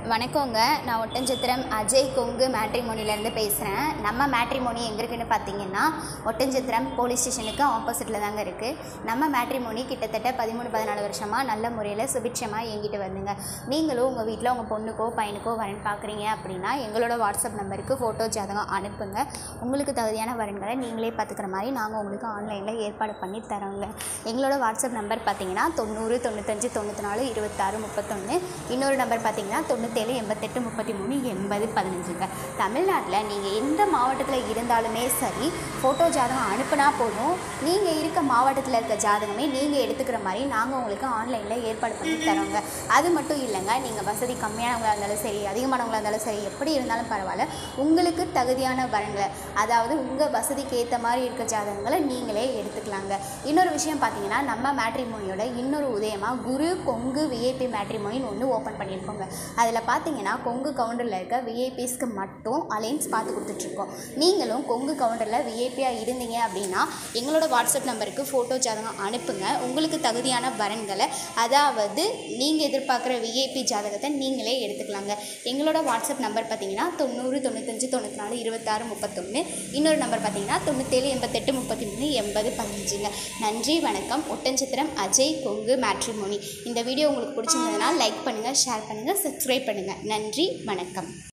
வணக்கங்க நான் ஒட்டஞ்சத்திரம் அஜய் கொங்கு மேட்ரிமோனிலேருந்து பேசுகிறேன் நம்ம மேட்ரிமோனி எங்கே இருக்குன்னு பார்த்தீங்கன்னா ஒட்டஞ்சத்திரம் போலீஸ் ஸ்டேஷனுக்கு ஆப்போசிட்டில் தாங்க இருக்குது நம்ம மேட்ரிமோனி கிட்டத்தட்ட பதிமூணு பதினாலு வருஷமாக நல்ல முறையில் சுபிட்சமாக இயங்கிட்டு வருதுங்க நீங்களும் உங்கள் வீட்டில் உங்கள் பொண்ணுக்கோ பையனுக்கோ வரன் பார்க்குறீங்க அப்படின்னா எங்களோட வாட்ஸ்அப் நம்பருக்கு ஃபோட்டோ ஜாதகம் அனுப்புங்க உங்களுக்கு தகுதியான வரன்களை நீங்களே பார்த்துக்கிற மாதிரி நாங்கள் உங்களுக்கு ஆன்லைனில் ஏற்பாடு பண்ணி தரோங்க எங்களோட வாட்ஸ்அப் நம்பர் பார்த்தீங்கன்னா தொண்ணூறு தொண்ணூத்தஞ்சு தொண்ணூற்றி நாலு இருபத்தாறு முப்பத்தொன்று இன்னொரு நம்பர் பார்த்தீங்கன்னா தொண்ணூத்தேழு எண்பத்தெட்டு முப்பத்தி மூணு எண்பது பதினஞ்சுங்க தமிழ்நாட்டில் நீங்கள் எந்த மாவட்டத்தில் இருந்தாலுமே சரி ஃபோட்டோ ஜாதகம் அனுப்புனா போதும் நீங்கள் இருக்க மாவட்டத்தில் இருக்க ஜாதகமே நீங்கள் எடுத்துக்கிற மாதிரி நாங்கள் உங்களுக்கு ஆன்லைனில் ஏற்பாடு பண்ணி தரோங்க அது மட்டும் இல்லைங்க நீங்கள் வசதி கம்மியானவங்களாக இருந்தாலும் சரி அதிகமானவங்களாக இருந்தாலும் சரி எப்படி இருந்தாலும் பரவாயில்ல உங்களுக்கு தகுதியான வரன்களை அதாவது உங்கள் வசதிக்கு ஏற்ற மாதிரி இருக்க ஜாதகங்களை நீங்களே எடுத்துக்கலாங்க இன்னொரு விஷயம் பார்த்தீங்கன்னா நம்ம மேட்ரிமோனியோட இன்னொரு உதயமாக குரு கொங்கு விஐபி மேட்ரிமோனின்னு ஒன்று ஓப்பன் பண்ணியிருக்கோங்க அதில் பார்த்தீங்கன்னா கொங்கு கவுண்டரில் இருக்க விஐபிஸ்க்கு மட்டும் அலைன்ஸ் பார்த்து கொடுத்துட்ருக்கோம் நீங்களும் கொங்கு கவுண்டரில் விஐபியாக இருந்தீங்க அப்படின்னா எங்களோட வாட்ஸ்அப் நம்பருக்கு ஃபோட்டோ ஜாதகம் அனுப்புங்க உங்களுக்கு தகுதியான வரன்களை அதாவது நீங்கள் எதிர்பார்க்குற விஐபி ஜாதகத்தை நீங்களே எடுத்துக்கலாங்க எங்களோட வாட்ஸ்அப் நம்பர் பார்த்தீங்கன்னா தொண்ணூறு தொண்ணூத்தஞ்சு தொண்ணூற்றி நாலு இருபத்தாறு முப்பத்தொன்று இன்னொரு நம்பர் பார்த்தீங்கன்னா தொண்ணூற்றேழு எண்பத்தெட்டு முப்பத்தி மூணு எண்பது பதினஞ்சுங்க நன்றி வணக்கம் ஒட்டஞ்சத்திரம் அஜய் கொங்கு மேட்ரிமோனி இந்த வீடியோ உங்களுக்கு பிடிச்சிருந்ததுன்னா லைக் பண்ணுங்கள் ஷேர் பண்ணுங்கள் சப்ஸ்கிரைப் பண்ணுங்கள் நன்றி வணக்கம்